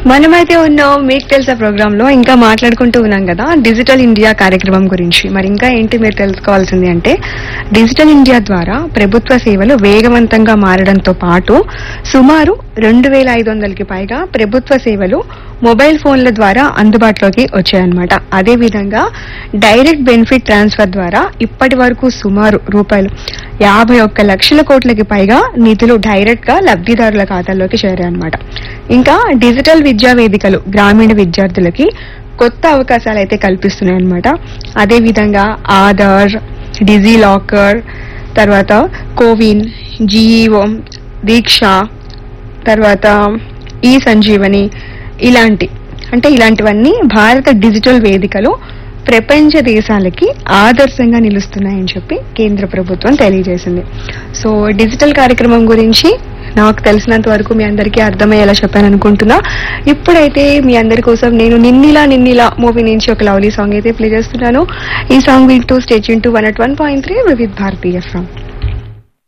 మనమైతే ఉన్నాం మీకు తెలుసా ప్రోగ్రామ్ లో ఇంకా మాట్లాడుకుంటూ ఉన్నాం కదా డిజిటల్ ఇండియా కార్యక్రమం గురించి మరి ఇంకా ఏంటి మీరు తెలుసుకోవాల్సింది అంటే డిజిటల్ ఇండియా ద్వారా ప్రభుత్వ సేవలు వేగవంతంగా మారడంతో పాటు సుమారు రెండు వేల ఐదు వందలకి పైగా ప్రభుత్వ సేవలు మొబైల్ ఫోన్ల ద్వారా అందుబాటులోకి వచ్చాయన్నమాట అదే విధంగా డైరెక్ట్ బెనిఫిట్ ట్రాన్స్ఫర్ ద్వారా ఇప్పటి వరకు సుమారు రూపాయలు యాభై ఒక్క లక్షల కోట్లకి పైగా నిధులు డైరెక్ట్ గా లబ్ధిదారుల ఖాతాల్లోకి చేరాయన్నమాట ఇంకా డిజిటల్ విద్యా వేదికలు గ్రామీణ విద్యార్థులకి కొత్త అవకాశాలు అయితే కల్పిస్తున్నాయి అనమాట అదే విధంగా ఆధార్ డిజీ లాకర్ తర్వాత కోవిన్ జీఈఓ దీక్ష తర్వాత ఈ సంజీవని ఇలాంటి అంటే ఇలాంటివన్నీ భారత డిజిటల్ వేదికలు ప్రపంచ దేశాలకి ఆదర్శంగా నిలుస్తున్నాయని చెప్పి కేంద్ర ప్రభుత్వం తెలియజేసింది సో డిజిటల్ కార్యక్రమం గురించి నాకు తెలిసినంత వరకు మీ అందరికీ అర్థమయ్యేలా చెప్పాను అనుకుంటున్నా ఇప్పుడైతే మీ అందరి కోసం నేను నిన్నిలా నిన్నిలా మూవీ నుంచి ఒక లవ్లీ సాంగ్ అయితే ప్లే చేస్తున్నాను ఈ సాంగ్ వింటూ stage into one at one point three Vividh Bharati from